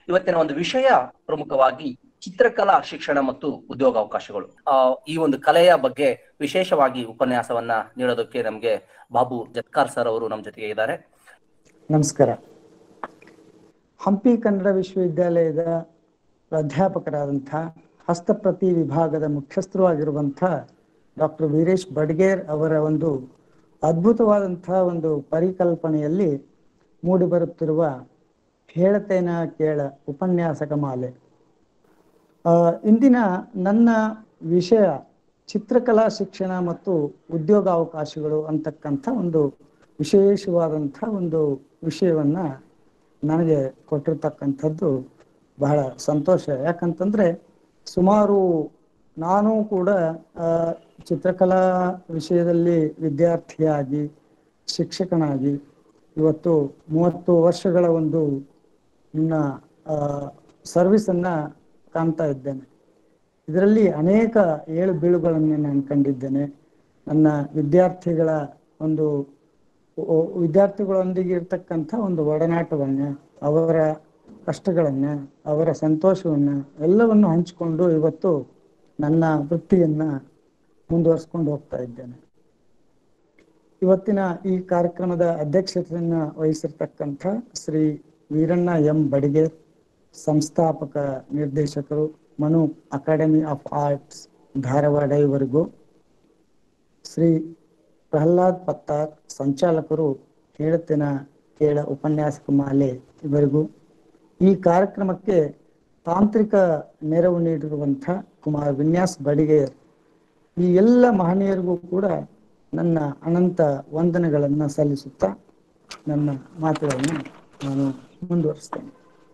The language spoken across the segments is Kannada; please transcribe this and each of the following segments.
ಇವತ್ತಿನ ಒಂದು ವಿಷಯ ಪ್ರಮುಖವಾಗಿ ಚಿತ್ರಕಲಾ ಶಿಕ್ಷಣ ಮತ್ತು ಉದ್ಯೋಗಾವಕಾಶಗಳು ಆ ಈ ಒಂದು ಕಲೆಯ ಬಗ್ಗೆ ವಿಶೇಷವಾಗಿ ಉಪನ್ಯಾಸವನ್ನ ನೀಡೋದಕ್ಕೆ ನಮ್ಗೆ ಬಾಬು ಜತ್ಕಾರ್ ಸರ್ ಅವರು ನಮ್ಮ ಜೊತೆಗೆ ಇದ್ದಾರೆ ನಮಸ್ಕಾರ ಹಂಪಿ ಕನ್ನಡ ವಿಶ್ವವಿದ್ಯಾಲಯದ ಪ್ರಾಧ್ಯಾಪಕರಾದಂಥ ಹಸ್ತಪ್ರತಿ ವಿಭಾಗದ ಮುಖ್ಯಸ್ಥರು ಆಗಿರುವಂಥ ಡಾಕ್ಟರ್ ವೀರೇಶ್ ಬಡ್ಗೇರ್ ಅವರ ಒಂದು ಅದ್ಭುತವಾದಂಥ ಒಂದು ಪರಿಕಲ್ಪನೆಯಲ್ಲಿ ಮೂಡಿಬರುತ್ತಿರುವ ಹೇಳತೇನ ಕೇಳ ಉಪನ್ಯಾಸಕ ಮಾಲೆ ಆ, ಇಂದಿನ ನನ್ನ ವಿಷಯ ಚಿತ್ರಕಲಾ ಶಿಕ್ಷಣ ಮತ್ತು ಉದ್ಯೋಗಾವಕಾಶಗಳು ಅಂತಕ್ಕಂಥ ಒಂದು ವಿಶೇಷವಾದಂಥ ಒಂದು ವಿಷಯವನ್ನ ನನಗೆ ಕೊಟ್ಟಿರ್ತಕ್ಕಂಥದ್ದು ಬಹಳ ಸಂತೋಷ ಯಾಕಂತಂದ್ರೆ ಸುಮಾರು ನಾನು ಕೂಡ ಆ, ಚಿತ್ರಕಲಾ ವಿಷಯದಲ್ಲಿ ವಿದ್ಯಾರ್ಥಿಯಾಗಿ ಶಿಕ್ಷಕನಾಗಿ ಇವತ್ತು ಮೂವತ್ತು ವರ್ಷಗಳ ಒಂದು ನನ್ನ ಸರ್ವಿಸನ್ನ ಕಾಣ್ತಾ ಇದ್ದೇನೆ ಇದರಲ್ಲಿ ಅನೇಕ ಏಳು ಬೀಳುಗಳನ್ನು ನಾನು ಕಂಡಿದ್ದೇನೆ ನನ್ನ ವಿದ್ಯಾರ್ಥಿಗಳ ಒಂದು ಒ- ವಿದ್ಯಾರ್ಥಿಗಳೊಂದಿಗೆ ಇರ್ತಕ್ಕಂಥ ಒಂದು ಒಡನಾಟವನ್ನ ಅವರ ಕಷ್ಟಗಳನ್ನ ಅವರ ಸಂತೋಷವನ್ನ ಎಲ್ಲವನ್ನು ಹಂಚಿಕೊಂಡು ಇವತ್ತು ನನ್ನ ವೃತ್ತಿಯನ್ನ ಮುಂದುವರಿಸ್ಕೊಂಡು ಹೋಗ್ತಾ ಇದ್ದೇನೆ ಇವತ್ತಿನ ಈ ಕಾರ್ಯಕ್ರಮದ ಅಧ್ಯಕ್ಷತೆಯನ್ನ ವಹಿಸಿರ್ತಕ್ಕಂಥ ಶ್ರೀ ವೀರಣ್ಣ ಎಂ ಬಡಿಗೇರ್ ಸಂಸ್ಥಾಪಕ ನಿರ್ದೇಶಕರು Manu academy of arts Dharwad ಇವರಿಗೂ ಶ್ರೀ ಪ್ರಹ್ಲಾದ್ ಪತ್ತಾರ್ ಸಂಚಾಲಕರು ಹೇಳ್ತಿನ ಕೇಳ ಉಪನ್ಯಾಸಕ ಮಾಲೆ ಇವರಿಗೂ ಈ ಕಾರ್ಯಕ್ರಮಕ್ಕೆ ತಾಂತ್ರಿಕ ನೆರವು ನೀಡಿರುವಂಥ ಕುಮಾರ್ ವಿನ್ಯಾಸ್ ಬಡಿಗೇರ್ ಈ ಎಲ್ಲ ಮಹನೀಯರಿಗೂ ಕೂಡ ನನ್ನ ಅನಂತ ವಂದನೆಗಳನ್ನ ಸಲ್ಲಿಸುತ್ತಾ ನನ್ನ ಮಾತುಗಳನ್ನು ನಾನು ಮುಂದುವರಿಸ್ತೇನೆ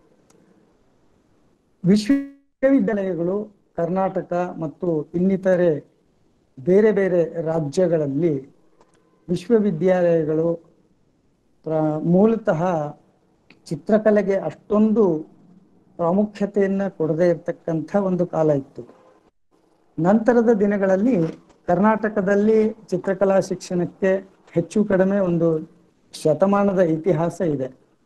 ವಿಶ್ವವಿದ್ಯಾಲಯಗಳು ಕರ್ನಾಟಕ ಮತ್ತು ಇನ್ನಿತರೆ ಬೇರೆ ಬೇರೆ ರಾಜ್ಯಗಳಲ್ಲಿ ವಿಶ್ವವಿದ್ಯಾಲಯಗಳು ಪ್ರ- ಮೂಲತಃ ಚಿತ್ರಕಲೆಗೆ ಅಷ್ಟೊಂದು ಪ್ರಾಮುಖ್ಯತೆಯನ್ನ ಕೊಡದೇ ಇರತಕ್ಕಂಥ ಒಂದು ಕಾಲ ಇತ್ತು ನಂತರದ ದಿನಗಳಲ್ಲಿ ಕರ್ನಾಟಕದಲ್ಲಿ ಚಿತ್ರಕಲಾ ಶಿಕ್ಷಣಕ್ಕೆ ಹೆಚ್ಚು ಕಡಿಮೆ ಒಂದು ಶತಮಾನದ ಇತಿಹಾಸ ಇದೆ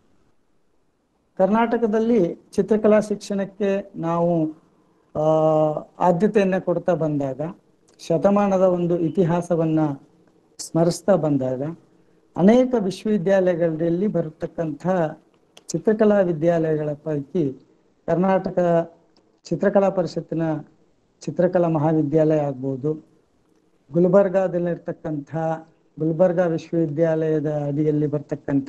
ಕರ್ನಾಟಕದಲ್ಲಿ ಚಿತ್ರಕಲಾ ಶಿಕ್ಷಣಕ್ಕೆ ನಾವು ಆ, ಆದ್ಯತೆಯನ್ನ ಕೊಡ್ತಾ ಬಂದಾಗ ಶತಮಾನದ ಒಂದು ಇತಿಹಾಸವನ್ನ ಸ್ಮರಿಸ್ತಾ ಬಂದಾಗ ಅನೇಕ ವಿಶ್ವವಿದ್ಯಾಲಯಗಳಲ್ಲಿ ಬರತಕ್ಕಂಥ ಚಿತ್ರಕಲಾ ವಿದ್ಯಾಲಯಗಳ ಪೈಕಿ ಕರ್ನಾಟಕ ಚಿತ್ರಕಲಾ ಪರಿಷತ್ತಿನ ಚಿತ್ರಕಲಾ ಮಹಾವಿದ್ಯಾಲಯ ಆಗ್ಬೋದು ಗುಲ್ಬರ್ಗಾದಲ್ಲಿರ್ತಕ್ಕಂಥ ಗುಲ್ಬರ್ಗಾ ವಿಶ್ವವಿದ್ಯಾಲಯದ ಅಡಿಯಲ್ಲಿ ಬರ್ತಕ್ಕಂಥ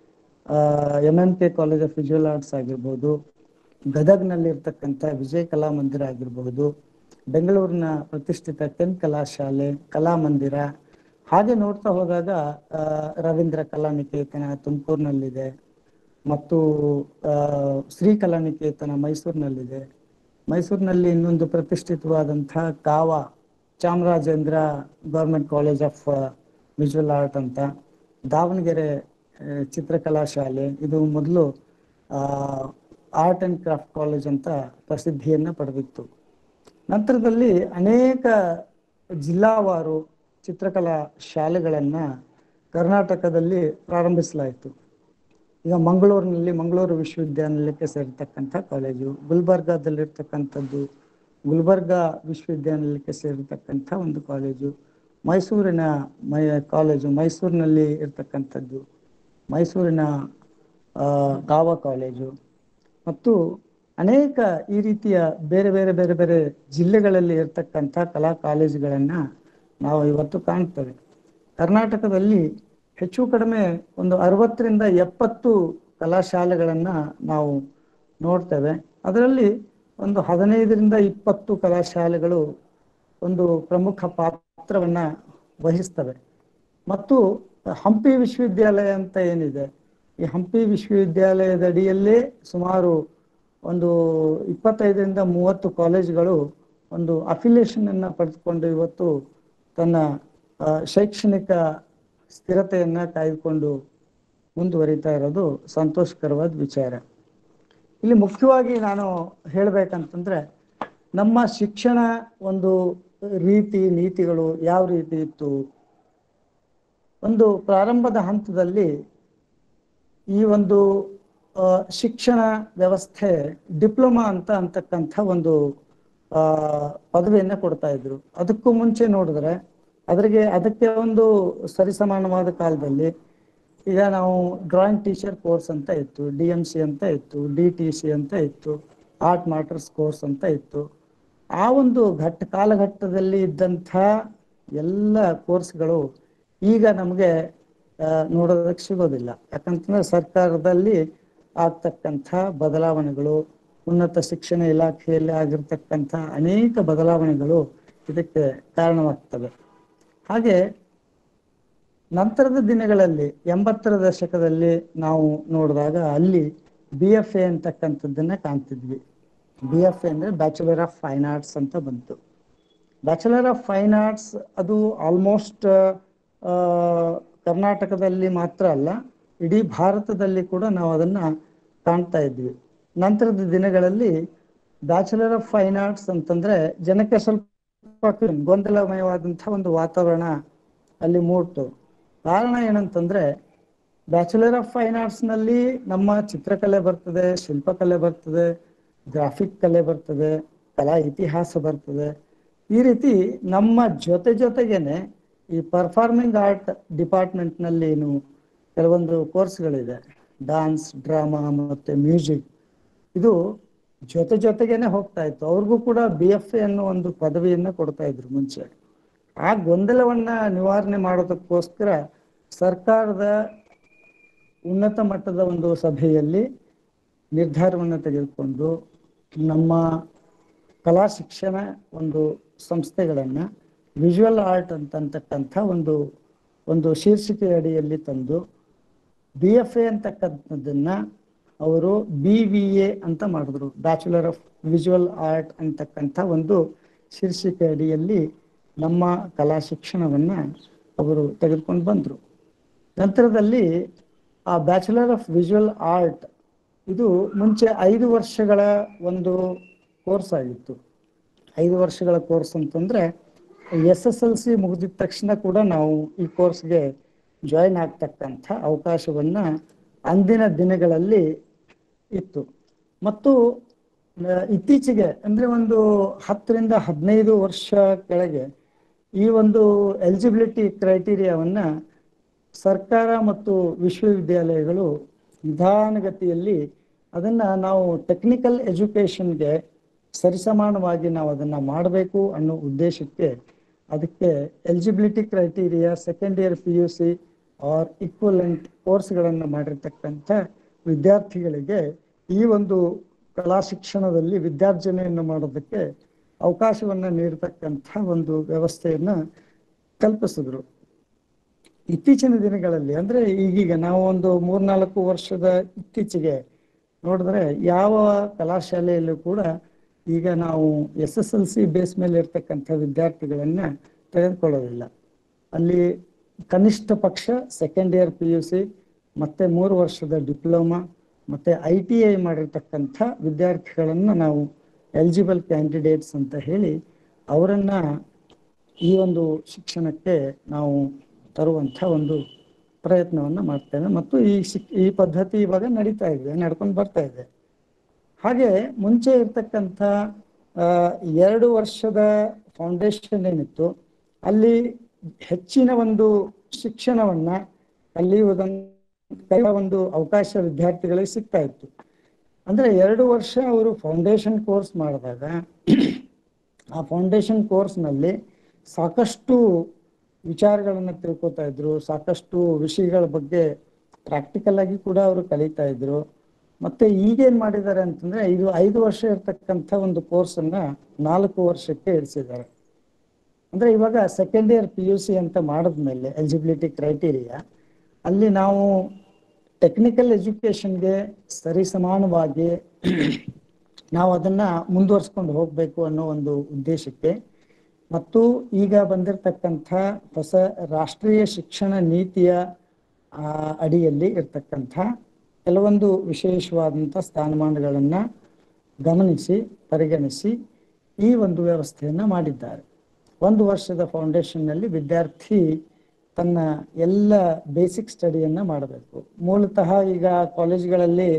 M M K college of visual arts ಆಗಿರ್ಬೋದು ಗದಗ್ನಲ್ಲಿ ಇರ್ತಕ್ಕಂಥ ವಿಜಯ ಕಲಾ ಮಂದಿರ ಆಗಿರಬಹುದು ಬೆಂಗಳೂರಿನ ಪ್ರತಿಷ್ಠಿತ ಕೆನ್ ಕಲಾಶಾಲೆ ಕಲಾಮಂದಿರ ಹಾಗೆ ನೋಡ್ತಾ ಹೋದಾಗ ಆ, ರವೀಂದ್ರ ಕಲಾನಿಕೇತನ ತುಮಕೂರಿನಲ್ಲಿದೆ ಮತ್ತು ಆ, ಶ್ರೀ ಕಲಾನಿಕೇತನ ಮೈಸೂರಿನಲ್ಲಿದೆ ಮೈಸೂರಿನಲ್ಲಿ ಇನ್ನೊಂದು ಪ್ರತಿಷ್ಠಿತವಾದಂತಹ CAVA Chamarajendra government college of visual art ಅಂತ ದಾವಣಗೆರೆ ಆ, ಚಿತ್ರಕಲಾ ಶಾಲೆ ಇದು ಮೊದಲು ಆರ್ಟ್ ಅಂಡ್ ಕ್ರಾಫ್ಟ್ ಕಾಲೇಜ್ ಅಂತ ಪ್ರಸಿದ್ಧಿಯನ್ನ ಪಡೆದಿತ್ತು ನಂತರದಲ್ಲಿ ಅನೇಕ ಜಿಲ್ಲಾವಾರು ಚಿತ್ರಕಲಾ ಶಾಲೆಗಳನ್ನ ಕರ್ನಾಟಕದಲ್ಲಿ ಪ್ರಾರಂಭಿಸಲಾಯಿತು ಈಗ ಮಂಗಳೂರಿನಲ್ಲಿ ಮಂಗಳೂರು ವಿಶ್ವವಿದ್ಯಾನಿಲಯಕ್ಕೆ ಸೇರಿರ್ತಕ್ಕಂಥ ಕಾಲೇಜು ಗುಲ್ಬರ್ಗಾದಲ್ಲಿರ್ತಕ್ಕಂಥದ್ದು ಗುಲ್ಬರ್ಗಾ ವಿಶ್ವವಿದ್ಯಾನಿಲಯಕ್ಕೆ ಸೇರಿರ್ತಕ್ಕಂಥ ಒಂದು ಕಾಲೇಜು ಮೈಸೂರಿನ ಮೈ ಕಾಲೇಜು ಮೈಸೂರಿನಲ್ಲಿ ಇರ್ತಕ್ಕಂಥದ್ದು ಮೈಸೂರಿನ ಆ, ಗಾವ ಕಾಲೇಜು ಮತ್ತು ಅನೇಕ ಈ ರೀತಿಯ ಬೇರೆ ಬೇರೆ ಬೇರೆ ಬೇರೆ ಜಿಲ್ಲೆಗಳಲ್ಲಿ ಇರ್ತಕ್ಕಂಥ ಕಲಾ ಕಾಲೇಜುಗಳನ್ನ ನಾವು ಇವತ್ತು ಕಾಣ್ತೇವೆ ಕರ್ನಾಟಕದಲ್ಲಿ ಹೆಚ್ಚು ಕಡಿಮೆ ಒಂದು ಅರವತ್ತರಿಂದ ಎಪ್ಪತ್ತು ಕಲಾಶಾಲೆಗಳನ್ನ ನಾವು ನೋಡ್ತೇವೆ ಅದರಲ್ಲಿ ಒಂದು ಹದಿನೈದರಿಂದ ಇಪ್ಪತ್ತು ಕಲಾಶಾಲೆಗಳು ಒಂದು ಪ್ರಮುಖ ಪಾತ್ರವನ್ನ ವಹಿಸ್ತವೆ ಮತ್ತು ಹಂಪಿ ವಿಶ್ವವಿದ್ಯಾಲಯ ಅಂತ ಏನಿದೆ ಈ ಹಂಪಿ ವಿಶ್ವವಿದ್ಯಾಲಯದ ಅಡಿಯಲ್ಲೇ ಸುಮಾರು ಒಂದು ಇಪ್ಪತ್ತೈದರಿಂದ ಮೂವತ್ತು ಕಾಲೇಜುಗಳು ಒಂದು ಅಫಿಲಿಯೇಷನ್ ಅನ್ನ ಪಡೆದುಕೊಂಡು ಇವತ್ತು ತನ್ನ ಆ, ಶೈಕ್ಷಣಿಕ ಸ್ಥಿರತೆಯನ್ನ ಕಾಯ್ದುಕೊಂಡು ಮುಂದುವರಿತಾ ಇರೋದು ಸಂತೋಷಕರವಾದ ವಿಚಾರ ಇಲ್ಲಿ ಮುಖ್ಯವಾಗಿ ನಾನು ಹೇಳ್ಬೇಕಂತಂದ್ರೆ ನಮ್ಮ ಶಿಕ್ಷಣ ಒಂದು ರೀತಿ ನೀತಿಗಳು ಯಾವ ರೀತಿ ಇತ್ತು ಒಂದು ಪ್ರಾರಂಭದ ಹಂತದಲ್ಲಿ ಈ ಒಂದು ಆ, ಶಿಕ್ಷಣ ವ್ಯವಸ್ಥೆ ಡಿಪ್ಲೊಮಾ ಅಂತ ಅಂತಕ್ಕಂಥ ಒಂದು ಆ ಪದವಿಯನ್ನ ಕೊಡ್ತಾ ಇದ್ರು ಅದಕ್ಕೂ ಮುಂಚೆ ನೋಡಿದ್ರೆ ಅದ್ರಿಗೆ ಅದಕ್ಕೆ ಒಂದು ಸರಿಸಮಾನವಾದ ಕಾಲದಲ್ಲಿ ಈಗ ನಾವು ಡ್ರಾಯಿಂಗ್ ಟೀಚರ್ ಕೋರ್ಸ್ ಅಂತ ಇತ್ತು ಡಿ ಎಂ ಸಿ ಅಂತ ಇತ್ತು ಡಿ ಟಿ ಸಿ ಅಂತ ಇತ್ತು ಆರ್ಟ್ ಮಾಸ್ಟರ್ಸ್ ಕೋರ್ಸ್ ಅಂತ ಇತ್ತು ಆ ಒಂದು ಘಟ್ಟ ಕಾಲಘಟ್ಟದಲ್ಲಿ ಇದ್ದಂಥ ಎಲ್ಲ ಕೋರ್ಸ್ಗಳು ಈಗ ನಮಗೆ ನೋಡೋದಕ್ಕೆ ಸಿಗೋದಿಲ್ಲ ಯಾಕಂತಂದ್ರೆ ಸರ್ಕಾರದಲ್ಲಿ ಆಗ್ತಕ್ಕಂಥ ಬದಲಾವಣೆಗಳು ಉನ್ನತ ಶಿಕ್ಷಣ ಇಲಾಖೆಯಲ್ಲಿ ಆಗಿರ್ತಕ್ಕಂಥ ಅನೇಕ ಬದಲಾವಣೆಗಳು ಇದಕ್ಕೆ ಕಾರಣವಾಗ್ತವೆ ಹಾಗೆ ನಂತರದ ದಿನಗಳಲ್ಲಿ ಎಂಬತ್ತರ ದಶಕದಲ್ಲಿ ನಾವು ನೋಡಿದಾಗ ಅಲ್ಲಿ ಬಿ ಎಫ್ ಎ ಅಂತಕ್ಕಂಥದ್ದನ್ನ ಕಾಣ್ತಿದ್ವಿ ಬಿ ಎಫ್ ಎ ಅಂದ್ರೆ ಬ್ಯಾಚುಲರ್ ಆಫ್ ಫೈನ್ ಆರ್ಟ್ಸ್ ಅಂತ ಬಂತು ಬ್ಯಾಚುಲರ್ ಆಫ್ ಫೈನ್ ಆರ್ಟ್ಸ್ ಅದು ಆಲ್ಮೋಸ್ಟ್ ಕರ್ನಾಟಕದಲ್ಲಿ ಮಾತ್ರ ಅಲ್ಲ ಇಡೀ ಭಾರತದಲ್ಲಿ ಕೂಡ ನಾವು ಅದನ್ನ ಕಾಣ್ತಾ ಇದ್ವಿ ನಂತರದ ದಿನಗಳಲ್ಲಿ ಬ್ಯಾಚುಲರ್ ಆಫ್ ಫೈನ್ ಆರ್ಟ್ಸ್ ಅಂತಂದ್ರೆ ಜನಕ್ಕೆ ಸ್ವಲ್ಪ ಗೊಂದಲಮಯವಾದಂತಹ ಒಂದು ವಾತಾವರಣ ಅಲ್ಲಿ ಮೂಡ್ತು ಕಾರಣ ಏನಂತಂದ್ರೆ ಬ್ಯಾಚುಲರ್ ಆಫ್ ಫೈನ್ ಆರ್ಟ್ಸ್ ನಲ್ಲಿ ನಮ್ಮ ಚಿತ್ರಕಲೆ ಬರ್ತದೆ ಶಿಲ್ಪಕಲೆ ಬರ್ತದೆ ಗ್ರಾಫಿಕ್ ಕಲೆ ಬರ್ತದೆ ಕಲಾ ಇತಿಹಾಸ ಬರ್ತದೆ ಈ ರೀತಿ ನಮ್ಮ ಜೊತೆ ಜೊತೆಗೇನೆ ಈ ಪರ್ಫಾರ್ಮಿಂಗ್ ಆರ್ಟ್ ಡಿಪಾರ್ಟ್ಮೆಂಟ್ ನಲ್ಲಿ ಏನು ಕೆಲವೊಂದು ಕೋರ್ಸ್ಗಳಿದೆ ಡಾನ್ಸ್ ಡ್ರಾಮಾ ಮತ್ತೆ ಮ್ಯೂಸಿಕ್ ಇದು ಜೊತೆ ಜೊತೆಗೇನೆ ಹೋಗ್ತಾ ಇತ್ತು ಅವ್ರಿಗೂ ಕೂಡ ಬಿ ಎಫ್ ಎ ಅನ್ನೋ ಒಂದು ಪದವಿಯನ್ನ ಕೊಡ್ತಾ ಇದ್ರು ಮುಂಚೆ ಆ ಗೊಂದಲವನ್ನ ನಿವಾರಣೆ ಮಾಡೋದಕ್ಕೋಸ್ಕರ ಸರ್ಕಾರದ ಉನ್ನತ ಮಟ್ಟದ ಒಂದು ಸಭೆಯಲ್ಲಿ ನಿರ್ಧಾರವನ್ನು ತೆಗೆದುಕೊಂಡು ನಮ್ಮ ಕಲಾ ಶಿಕ್ಷಣ ಒಂದು ಸಂಸ್ಥೆಗಳನ್ನ ವಿಜುವಲ್ ಆರ್ಟ್ ಅಂತಕ್ಕಂಥ ಒಂದು ಒಂದು ಶೀರ್ಷಿಕೆ ಅಡಿಯಲ್ಲಿ ತಂದು ಬಿ ಎಫ್ ಎ ಅಂತಕ್ಕಂಥದ್ದನ್ನ ಅವರು ಬಿ ವಿ ಎ ಅಂತ ಮಾಡಿದ್ರು ಬ್ಯಾಚುಲರ್ ಆಫ್ ವಿಜುವಲ್ ಆರ್ಟ್ ಅಂತಕ್ಕಂಥ ಒಂದು ಶೀರ್ಷಿಕೆ ಅಡಿಯಲ್ಲಿ ನಮ್ಮ ಕಲಾ ಶಿಕ್ಷಣವನ್ನ ಅವರು ತೆಗೆದುಕೊಂಡು ಬಂದ್ರು ನಂತರದಲ್ಲಿ ಆ ಬ್ಯಾಚುಲರ್ ಆಫ್ ವಿಜುವಲ್ ಆರ್ಟ್ ಇದು ಮುಂಚೆ ಐದು ವರ್ಷಗಳ ಒಂದು ಕೋರ್ಸ್ ಆಗಿತ್ತು ಐದು ವರ್ಷಗಳ ಕೋರ್ಸ್ ಅಂತಂದ್ರೆ ಎಸ್ ಎಸ್ ಎಲ್ ಸಿ ಮುಗಿದಿದ ತಕ್ಷಣ ಕೂಡ ನಾವು ಈ ಕೋರ್ಸ್ಗೆ ಜಾಯಿನ್ ಆಗ್ತಕ್ಕಂಥ ಅವಕಾಶವನ್ನ ಅಂದಿನ ದಿನಗಳಲ್ಲಿ ಇತ್ತು ಮತ್ತು ಆ, ಇತ್ತೀಚೆಗೆ ಅಂದ್ರೆ ಒಂದು ಹತ್ತರಿಂದ ಹದಿನೈದು ವರ್ಷ ಕೆಳಗೆ ಈ ಒಂದು ಎಲಿಜಿಬಿಲಿಟಿ ಕ್ರೈಟೀರಿಯಾವನ್ನ ಸರ್ಕಾರ ಮತ್ತು ವಿಶ್ವವಿದ್ಯಾಲಯಗಳು ನಿಧಾನಗತಿಯಲ್ಲಿ ಅದನ್ನ ನಾವು ಟೆಕ್ನಿಕಲ್ ಎಜುಕೇಶನ್ಗೆ ಸರಿಸಮಾನವಾಗಿ ನಾವು ಅದನ್ನ ಮಾಡಬೇಕು ಅನ್ನೋ ಉದ್ದೇಶಕ್ಕೆ ಅದಕ್ಕೆ eligibility criteria second year P U C or equivalent ಕೋರ್ಸ್ಗಳನ್ನು ಮಾಡಿರ್ತಕ್ಕಂಥ ವಿದ್ಯಾರ್ಥಿಗಳಿಗೆ ಈ ಒಂದು ಕಲಾ ಶಿಕ್ಷಣದಲ್ಲಿ ವಿದ್ಯಾರ್ಜನೆಯನ್ನು ಮಾಡೋದಕ್ಕೆ ಅವಕಾಶವನ್ನ ನೀಡತಕ್ಕಂಥ ಒಂದು ವ್ಯವಸ್ಥೆಯನ್ನ ಕಲ್ಪಿಸಿದ್ರು ಇತ್ತೀಚಿನ ದಿನಗಳಲ್ಲಿ ಅಂದ್ರೆ ಈಗೀಗ ನಾವು ಒಂದು ಮೂರ್ನಾಲ್ಕು ವರ್ಷದ ಇತ್ತೀಚೆಗೆ ನೋಡಿದ್ರೆ ಯಾವ ಕಲಾಶಾಲೆಯಲ್ಲೂ ಕೂಡ ಈಗ ನಾವು S S L C base ಮೇಲೆ ಇರ್ತಕ್ಕಂಥ ವಿದ್ಯಾರ್ಥಿಗಳನ್ನ ತೆಗೆದುಕೊಳ್ಳೋದಿಲ್ಲ ಅಲ್ಲಿ ಕನಿಷ್ಠ ಪಕ್ಷ second year P U C ಮತ್ತೆ ಮೂರು ವರ್ಷದ ಡಿಪ್ಲೊಮಾ ಮತ್ತೆ ಐ ಟಿ ಐ ಮಾಡಿರ್ತಕ್ಕಂಥ ವಿದ್ಯಾರ್ಥಿಗಳನ್ನ ನಾವು ಎಲಿಜಿಬಲ್ ಕ್ಯಾಂಡಿಡೇಟ್ಸ್ ಅಂತ ಹೇಳಿ ಅವರನ್ನ ಈ ಒಂದು ಶಿಕ್ಷಣಕ್ಕೆ ನಾವು ತರುವಂಥ ಒಂದು ಪ್ರಯತ್ನವನ್ನ ಮಾಡ್ತೇವೆ ಮತ್ತು ಈ ಶಿಕ್ ಈ ಪದ್ಧತಿ ಇವಾಗ ನಡೀತಾ ಇದೆ ನಡ್ಕೊಂಡು ಬರ್ತಾ ಇದೆ ಹಾಗೆ ಮುಂಚೆ ಇರ್ತಕ್ಕಂಥ ಆ, ಎರಡು ವರ್ಷದ ಫೌಂಡೇಶನ್ ಏನಿತ್ತು ಅಲ್ಲಿ ಹೆಚ್ಚಿನ ಒಂದು ಶಿಕ್ಷಣವನ್ನ ಕಲಿಯುವುದನ್ನ ಕಲಿಯುವ ಒಂದು ಅವಕಾಶ ವಿದ್ಯಾರ್ಥಿಗಳಿಗೆ ಸಿಗ್ತಾ ಇತ್ತು ಅಂದ್ರೆ ಎರಡು ವರ್ಷ ಅವರು ಫೌಂಡೇಶನ್ ಕೋರ್ಸ್ ಮಾಡಿದಾಗ ಆ ಫೌಂಡೇಶನ್ ಕೋರ್ಸ್ನಲ್ಲಿ ಸಾಕಷ್ಟು ವಿಚಾರಗಳನ್ನ ತಿಳ್ಕೊತಾ ಇದ್ರು ಸಾಕಷ್ಟು ವಿಷಯಗಳ ಬಗ್ಗೆ ಪ್ರಾಕ್ಟಿಕಲ್ ಆಗಿ ಕೂಡ ಅವರು ಕಲಿತಾ ಇದ್ರು ಮತ್ತೆ ಈಗೇನ್ ಮಾಡಿದ್ದಾರೆ ಅಂತಂದ್ರೆ ಇದು ಐದು ವರ್ಷ ಇರ್ತಕ್ಕಂಥ ಒಂದು ಕೋರ್ಸ್ ಅನ್ನ ನಾಲ್ಕು ವರ್ಷಕ್ಕೆ ಇಳಿಸಿದ್ದಾರೆ ಅಂದ್ರೆ ಇವಾಗ second year P U C ಅಂತ ಮಾಡಿದ್ಮೇಲೆ ಎಲಿಜಿಬಿಲಿಟಿ ಕ್ರೈಟೀರಿಯಾ ಅಲ್ಲಿ ನಾವು ಟೆಕ್ನಿಕಲ್ ಎಜುಕೇಶನ್ಗೆ ಸರಿ ಸಮಾನವಾಗಿ ನಾವು ಅದನ್ನ ಮುಂದುವರ್ಸ್ಕೊಂಡು ಹೋಗ್ಬೇಕು ಅನ್ನೋ ಒಂದು ಉದ್ದೇಶಕ್ಕೆ ಮತ್ತು ಈಗ ಬಂದಿರತಕ್ಕಂಥ ಹೊಸ ರಾಷ್ಟ್ರೀಯ ಶಿಕ್ಷಣ ನೀತಿಯ ಆ, ಅಡಿಯಲ್ಲಿ ಇರ್ತಕ್ಕಂಥ ಕೆಲವೊಂದು ವಿಶೇಷವಾದಂಥ ಸ್ಥಾನಮಾನಗಳನ್ನ ಗಮನಿಸಿ ಪರಿಗಣಿಸಿ ಈ ಒಂದು ವ್ಯವಸ್ಥೆಯನ್ನ ಮಾಡಿದ್ದಾರೆ ಒಂದು ವರ್ಷದ ಫೌಂಡೇಶನ್ನಲ್ಲಿ ವಿದ್ಯಾರ್ಥಿ ತನ್ನ ಎಲ್ಲ ಬೇಸಿಕ್ ಸ್ಟಡಿಯನ್ನ ಮಾಡಬೇಕು ಮೂಲತಃ ಈಗ ಕಾಲೇಜ್ಗಳಲ್ಲಿ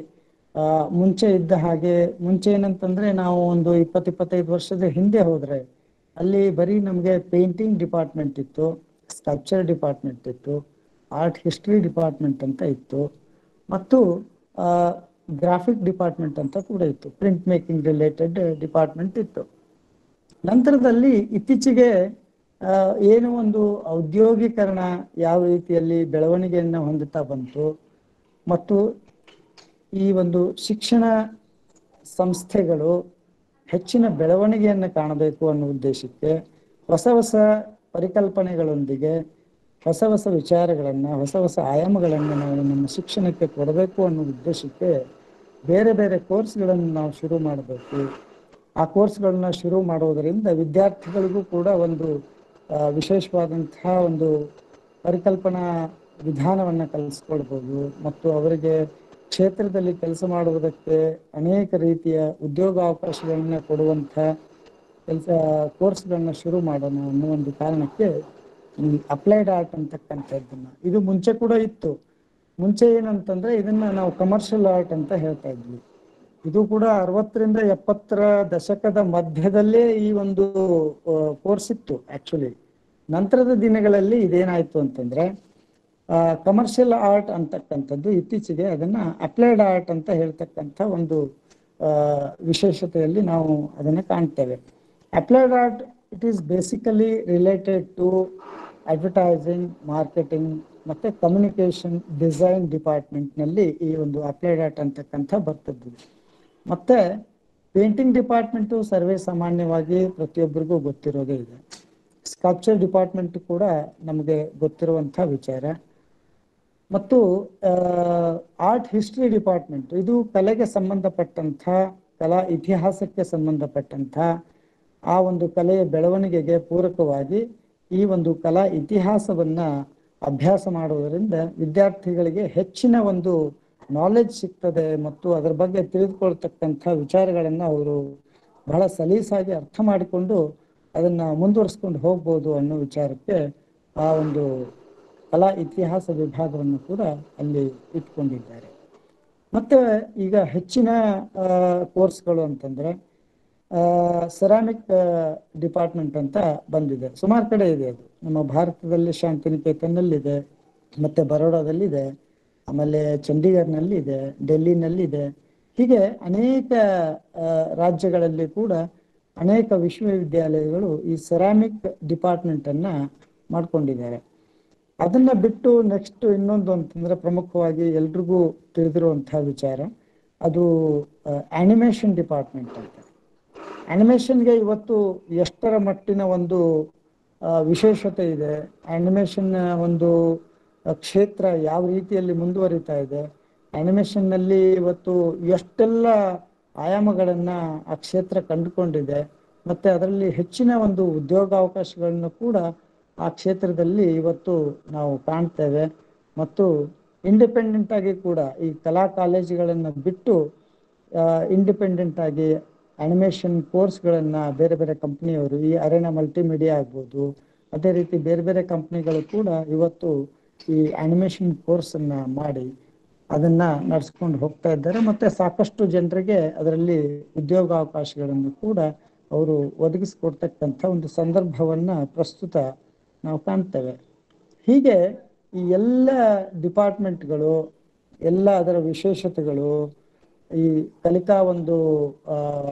ಆ ಮುಂಚೆ ಇದ್ದ ಹಾಗೆ ಮುಂಚೆ ಏನಂತಂದ್ರೆ ನಾವು ಒಂದು ಇಪ್ಪತ್ ಇಪ್ಪತ್ತೈದು ವರ್ಷದ ಹಿಂದೆ ಹೋದ್ರೆ ಅಲ್ಲಿ ಬರೀ ನಮಗೆ ಪೇಂಟಿಂಗ್ ಡಿಪಾರ್ಟ್ಮೆಂಟ್ ಇತ್ತು ಸ್ಕಲ್ಪ್ಚರ್ ಡಿಪಾರ್ಟ್ಮೆಂಟ್ ಇತ್ತು ಆರ್ಟ್ ಹಿಸ್ಟ್ರಿ ಡಿಪಾರ್ಟ್ಮೆಂಟ್ ಅಂತ ಇತ್ತು ಮತ್ತು ಗ್ರಾಫಿಕ್ ಡಿಪಾರ್ಟ್ಮೆಂಟ್ ಅಂತ ಕೂಡ ಇತ್ತು ಪ್ರಿಂಟ್ ಮೇಕಿಂಗ್ ರಿಲೇಟೆಡ್ ಡಿಪಾರ್ಟ್ಮೆಂಟ್ ಇತ್ತು ನಂತರದಲ್ಲಿ ಇತ್ತೀಚೆಗೆ ಆ, ಏನು ಒಂದು ಔದ್ಯೋಗೀಕರಣ ಯಾವ ರೀತಿಯಲ್ಲಿ ಬೆಳವಣಿಗೆಯನ್ನ ಹೊಂದುತ್ತಾ ಬಂತು ಮತ್ತು ಈ ಒಂದು ಶಿಕ್ಷಣ ಸಂಸ್ಥೆಗಳು ಹೆಚ್ಚಿನ ಬೆಳವಣಿಗೆಯನ್ನು ಕಾಣಬೇಕು ಅನ್ನೋ ಉದ್ದೇಶಕ್ಕೆ ಹೊಸ ಹೊಸ ಪರಿಕಲ್ಪನೆಗಳೊಂದಿಗೆ ಹೊಸ ಹೊಸ ವಿಚಾರಗಳನ್ನ ಹೊಸ ಹೊಸ ಆಯಾಮಗಳನ್ನು ನಾವು ನಮ್ಮ ಶಿಕ್ಷಣಕ್ಕೆ ಕೊಡಬೇಕು ಅನ್ನೋ ಉದ್ದೇಶಕ್ಕೆ ಬೇರೆ ಬೇರೆ ಕೋರ್ಸ್ಗಳನ್ನು ನಾವು ಶುರು ಮಾಡಬೇಕು ಆ ಕೋರ್ಸ್ಗಳನ್ನ ಶುರು ಮಾಡೋದರಿಂದ ವಿದ್ಯಾರ್ಥಿಗಳಿಗೂ ಕೂಡ ಒಂದು ಆ, ವಿಶೇಷವಾದಂತಹ ಒಂದು ಪರಿಕಲ್ಪನಾ ವಿಧಾನವನ್ನ ಕಲಿಸ್ಕೊಡ್ಬೋದು ಮತ್ತು ಅವರಿಗೆ ಕ್ಷೇತ್ರದಲ್ಲಿ ಕೆಲಸ ಮಾಡುವುದಕ್ಕೆ ಅನೇಕ ರೀತಿಯ ಉದ್ಯೋಗಾವಕಾಶಗಳನ್ನ ಕೊಡುವಂಥ ಕೆಲಸ ಕೋರ್ಸ್ಗಳನ್ನ ಶುರು ಮಾಡೋಣ ಅನ್ನೋ ಒಂದು ಕಾರಣಕ್ಕೆ ಈ ಅಪ್ಲೈಡ್ ಆರ್ಟ್ ಅಂತಕ್ಕಂಥದ್ದನ್ನ ಇದು ಮುಂಚೆ ಕೂಡ ಇತ್ತು ಮುಂಚೆ ಏನಂತಂದ್ರೆ ಇದನ್ನ ನಾವು ಕಮರ್ಷಿಯಲ್ ಆರ್ಟ್ ಅಂತ ಹೇಳ್ತಾ ಇದ್ವಿ ಇದು ಕೂಡ ಅರವತ್ತರಿಂದ ಎಪ್ಪತ್ತರ ದಶಕದ ಮಧ್ಯದಲ್ಲೇ ಈ ಒಂದು ಕೋರ್ಸ್ ಇತ್ತು ಆಕ್ಚುಲಿ ನಂತರದ ದಿನಗಳಲ್ಲಿ ಇದೇನಾಯ್ತು ಅಂತಂದ್ರೆ ಕಮರ್ಷಿಯಲ್ ಆರ್ಟ್ ಅಂತಕ್ಕಂಥದ್ದು ಇತ್ತೀಚೆಗೆ ಅದನ್ನ ಅಪ್ಲೈಡ್ ಆರ್ಟ್ ಅಂತ ಹೇಳ್ತಕ್ಕಂಥ ಒಂದು ಆ, ವಿಶೇಷತೆಯಲ್ಲಿ ನಾವು ಅದನ್ನ ಕಾಣ್ತೇವೆ applied art it is basically related to advertising marketing ಮತ್ತೆ ಕಮ್ಯುನಿಕೇಶನ್ ಡಿಸೈನ್ ಡಿಪಾರ್ಟ್ಮೆಂಟ್ ನಲ್ಲಿ ಈ ಒಂದು ಅಪ್ಲೈಡ್ ಆರ್ಟ್ ಅಂತಕ್ಕಂಥ ಬರ್ತದ್ದು ಮತ್ತೆ ಪೇಂಟಿಂಗ್ ಡಿಪಾರ್ಟ್ಮೆಂಟು ಸರ್ವೇ ಸಾಮಾನ್ಯವಾಗಿ ಪ್ರತಿಯೊಬ್ಬರಿಗೂ ಗೊತ್ತಿರೋದೇ ಇದೆ ಸ್ಕಲ್ಪ್ಚರ್ ಡಿಪಾರ್ಟ್ಮೆಂಟ್ ಕೂಡ ನಮಗೆ ಗೊತ್ತಿರುವಂತಹ ವಿಚಾರ ಮತ್ತು ಆರ್ಟ್ ಹಿಸ್ಟ್ರಿ ಡಿಪಾರ್ಟ್ಮೆಂಟ್ ಇದು ಕಲೆಗೆ ಸಂಬಂಧಪಟ್ಟಂಥ ಕಲಾ ಇತಿಹಾಸಕ್ಕೆ ಸಂಬಂಧಪಟ್ಟಂಥ ಆ ಒಂದು ಕಲೆಯ ಬೆಳವಣಿಗೆಗೆ ಪೂರಕವಾಗಿ ಈ ಒಂದು ಕಲಾ ಇತಿಹಾಸವನ್ನ ಅಭ್ಯಾಸ ಮಾಡುವುದರಿಂದ ವಿದ್ಯಾರ್ಥಿಗಳಿಗೆ ಹೆಚ್ಚಿನ ಒಂದು ನಾಲೆಜ್ ಸಿಗ್ತದೆ ಮತ್ತು ಅದರ ಬಗ್ಗೆ ತಿಳಿದುಕೊಳ್ತಕ್ಕಂಥ ವಿಚಾರಗಳನ್ನ ಅವರು ಬಹಳ ಸಲೀಸಾಗಿ ಅರ್ಥ ಮಾಡಿಕೊಂಡು ಅದನ್ನ ಮುಂದುವರಿಸ್ಕೊಂಡು ಹೋಗ್ಬೋದು ಅನ್ನೋ ವಿಚಾರಕ್ಕೆ ಆ ಒಂದು ಕಲಾ ಇತಿಹಾಸ ವಿಭಾಗವನ್ನು ಕೂಡ ಅಲ್ಲಿ ಇಟ್ಕೊಂಡಿದ್ದಾರೆ ಮತ್ತೆ ಈಗ ಹೆಚ್ಚಿನ ಕೋರ್ಸ್ಗಳು ಅಂತಂದ್ರೆ ಸೆರಾಮಿಕ್ ಡಿಪಾರ್ಟ್ಮೆಂಟ್ ಅಂತ ಬಂದಿದೆ ಸುಮಾರು ಕಡೆ ಇದೆ ಅದು ನಮ್ಮ ಭಾರತದಲ್ಲಿ ಶಾಂತಿನಿಕೇತನಲ್ಲಿದೆ ಮತ್ತೆ ಬರೋಡಾದಲ್ಲಿದೆ ಆಮೇಲೆ ಚಂಡೀಗಢ್ನಲ್ಲಿ ಇದೆ ಡೆಲ್ಲಿನಲ್ಲಿ ಇದೆ ಹೀಗೆ ಅನೇಕ ಆ, ರಾಜ್ಯಗಳಲ್ಲಿ ಕೂಡ ಅನೇಕ ವಿಶ್ವವಿದ್ಯಾಲಯಗಳು ಈ ಸೆರಾಮಿಕ್ ಡಿಪಾರ್ಟ್ಮೆಂಟ್ ಅನ್ನ ಮಾಡ್ಕೊಂಡಿದ್ದಾರೆ ಅದನ್ನ ಬಿಟ್ಟು ನೆಕ್ಸ್ಟ್ ಇನ್ನೊಂದು ಅಂತಂದ್ರೆ ಪ್ರಮುಖವಾಗಿ ಎಲ್ರಿಗೂ ತಿಳಿದಿರುವಂತಹ ವಿಚಾರ ಅದು ಆನಿಮೇಷನ್ ಡಿಪಾರ್ಟ್ಮೆಂಟ್ ಅಂತ ಅನಿಮೇಷನ್ಗೆ ಇವತ್ತು ಎಷ್ಟರ ಮಟ್ಟಿನ ಒಂದು ಆ, ವಿಶೇಷತೆ ಇದೆ ಅನಿಮೇಷನ್ ಒಂದು ಆ, ಕ್ಷೇತ್ರ ಯಾವ ರೀತಿಯಲ್ಲಿ ಮುಂದುವರಿತಾ ಇದೆ ಅನಿಮೇಷನ್ ನಲ್ಲಿ ಇವತ್ತು ಎಷ್ಟೆಲ್ಲ ಆಯಾಮಗಳನ್ನ ಆ ಕ್ಷೇತ್ರ ಕಂಡುಕೊಂಡಿದೆ ಮತ್ತೆ ಅದರಲ್ಲಿ ಹೆಚ್ಚಿನ ಒಂದು ಉದ್ಯೋಗಾವಕಾಶಗಳನ್ನು ಕೂಡ ಆ ಕ್ಷೇತ್ರದಲ್ಲಿ ಇವತ್ತು ನಾವು ಕಾಣ್ತೇವೆ ಮತ್ತು ಇಂಡಿಪೆಂಡೆಂಟ್ ಆಗಿ ಕೂಡ ಈ ಕಲಾ ಕಾಲೇಜುಗಳನ್ನ ಬಿಟ್ಟು ಇಂಡಿಪೆಂಡೆಂಟ್ ಆಗಿ ಅನಿಮೇಷನ್ ಕೋರ್ಸ್ಗಳನ್ನ ಬೇರೆ ಬೇರೆ ಕಂಪ್ನಿಯವರು ಈ ಅರೆನಾ ಮಲ್ಟಿಮೀಡಿಯಾ ಆಗ್ಬೋದು ಅದೇ ರೀತಿ ಬೇರೆ ಬೇರೆ ಕಂಪ್ನಿಗಳು ಕೂಡ ಇವತ್ತು ಈ ಅನಿಮೇಷನ್ ಕೋರ್ಸ್ ಅನ್ನ ಮಾಡಿ ಅದನ್ನ ನಡ್ಸ್ಕೊಂಡು ಹೋಗ್ತಾ ಇದ್ದಾರೆ ಮತ್ತೆ ಸಾಕಷ್ಟು ಜನರಿಗೆ ಅದರಲ್ಲಿ ಉದ್ಯೋಗಾವಕಾಶಗಳನ್ನು ಕೂಡ ಅವರು ಒದಗಿಸಿಕೊಡ್ತಕ್ಕಂಥ ಒಂದು ಸಂದರ್ಭವನ್ನ ಪ್ರಸ್ತುತ ನಾವು ಕಾಣ್ತೇವೆ ಹೀಗೆ ಈ ಎಲ್ಲ ಡಿಪಾರ್ಟ್ಮೆಂಟ್ಗಳು ಎಲ್ಲ ಅದರ ವಿಶೇಷತೆಗಳು ಈ ಕಲಿಕಾ ಒಂದು ಆ,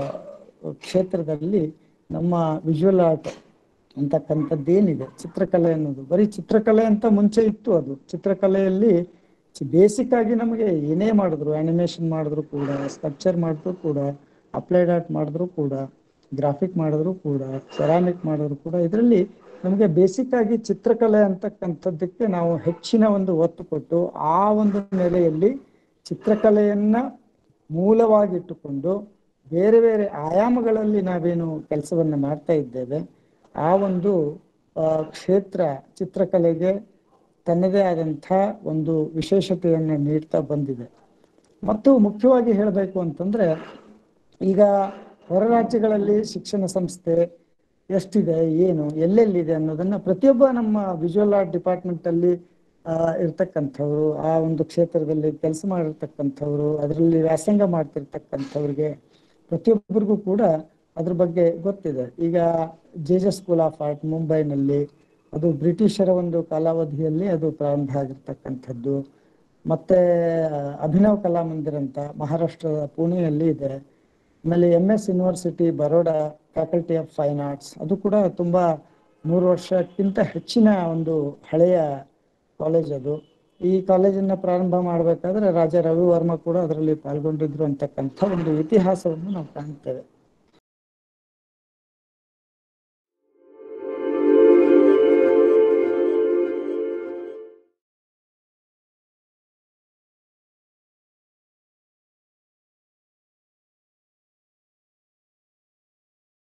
ಕ್ಷೇತ್ರದಲ್ಲಿ ನಮ್ಮ ವಿಜುವಲ್ ಆರ್ಟ್ ಅಂತಕ್ಕಂಥದ್ದೇನಿದೆ ಚಿತ್ರಕಲೆ ಅನ್ನೋದು ಬರೀ ಚಿತ್ರಕಲೆ ಅಂತ ಮುಂಚೆ ಇತ್ತು ಅದು ಚಿತ್ರಕಲೆಯಲ್ಲಿ ಬೇಸಿಕ್ ಆಗಿ ನಮಗೆ ಏನೇ ಮಾಡಿದ್ರು ಅನಿಮೇಷನ್ ಮಾಡಿದ್ರು ಕೂಡ ಸ್ಕಲ್ಪ್ಚರ್ ಮಾಡಿದ್ರು ಕೂಡ ಅಪ್ಲೈಡ್ ಆರ್ಟ್ ಮಾಡಿದ್ರು ಕೂಡ ಗ್ರಾಫಿಕ್ ಮಾಡಿದ್ರು ಕೂಡ ಸೆರಾಮಿಕ್ ಮಾಡಿದ್ರು ಕೂಡ ಇದರಲ್ಲಿ ನಮಗೆ ಬೇಸಿಕ್ ಆಗಿ ಚಿತ್ರಕಲೆ ಅಂತಕ್ಕಂಥದ್ದಕ್ಕೆ ನಾವು ಹೆಚ್ಚಿನ ಒಂದು ಒತ್ತು ಕೊಟ್ಟು ಆ ಒಂದು ನೆಲೆಯಲ್ಲಿ ಚಿತ್ರಕಲೆಯನ್ನ ಮೂಲವಾಗಿಟ್ಟುಕೊಂಡು ಬೇರೆ ಬೇರೆ ಆಯಾಮಗಳಲ್ಲಿ ನಾವೇನು ಕೆಲಸವನ್ನ ಮಾಡ್ತಾ ಇದ್ದೇವೆ ಆ ಒಂದು ಆ, ಕ್ಷೇತ್ರ ಚಿತ್ರಕಲೆಗೆ ತನ್ನದೇ ಆದಂಥ ಒಂದು ವಿಶೇಷತೆಯನ್ನು ನೀಡ್ತಾ ಬಂದಿದೆ ಮತ್ತು ಮುಖ್ಯವಾಗಿ ಹೇಳಬೇಕು ಅಂತಂದ್ರೆ ಈಗ ಹೊರ ರಾಜ್ಯಗಳಲ್ಲಿ ಶಿಕ್ಷಣ ಸಂಸ್ಥೆ ಎಷ್ಟಿದೆ ಏನು ಎಲ್ಲೆಲ್ಲಿದೆ ಅನ್ನೋದನ್ನ ಪ್ರತಿಯೊಬ್ಬ ನಮ್ಮ ವಿಜುವಲ್ ಆರ್ಟ್ ಡಿಪಾರ್ಟ್ಮೆಂಟ್ ಅಲ್ಲಿ ಆ, ಇರ್ತಕ್ಕಂಥವ್ರು ಆ ಒಂದು ಕ್ಷೇತ್ರದಲ್ಲಿ ಕೆಲಸ ಮಾಡಿರ್ತಕ್ಕಂಥವ್ರು ಅದರಲ್ಲಿ ವ್ಯಾಸಂಗ ಮಾಡ್ತಿರ್ತಕ್ಕಂಥವ್ರಿಗೆ ಪ್ರತಿಯೊಬ್ಬರಿಗೂ ಕೂಡ ಅದ್ರ ಬಗ್ಗೆ ಗೊತ್ತಿದೆ ಈಗ J J school of art ಮುಂಬೈನಲ್ಲಿ ಅದು ಬ್ರಿಟಿಷರ ಒಂದು ಕಾಲಾವಧಿಯಲ್ಲಿ ಅದು ಪ್ರಾರಂಭ ಆಗಿರ್ತಕ್ಕಂಥದ್ದು ಮತ್ತೆ ಆ, ಅಭಿನವ್ ಕಲಾಮಂದಿರ್ ಅಂತ ಮಹಾರಾಷ್ಟ್ರದ ಪುಣೆಯಲ್ಲಿ ಇದೆ ಆಮೇಲೆ M S university Baroda faculty of fine arts ಅದು ಕೂಡ ತುಂಬಾ ನೂರು ವರ್ಷಕ್ಕಿಂತ ಹೆಚ್ಚಿನ ಒಂದು ಹಳೆಯ ಕಾಲೇಜ್ ಅದು ಈ ಕಾಲೇಜನ್ನ ಪ್ರಾರಂಭ ಮಾಡಬೇಕಾದ್ರೆ ರಾಜಾ ರವಿವರ್ಮ ಕೂಡ ಅದರಲ್ಲಿ ಪಾಲ್ಗೊಂಡಿದ್ರು ಅಂತಕ್ಕಂಥ ಒಂದು ಇತಿಹಾಸವನ್ನು ನಾವು ಕಾಣ್ತೇವೆ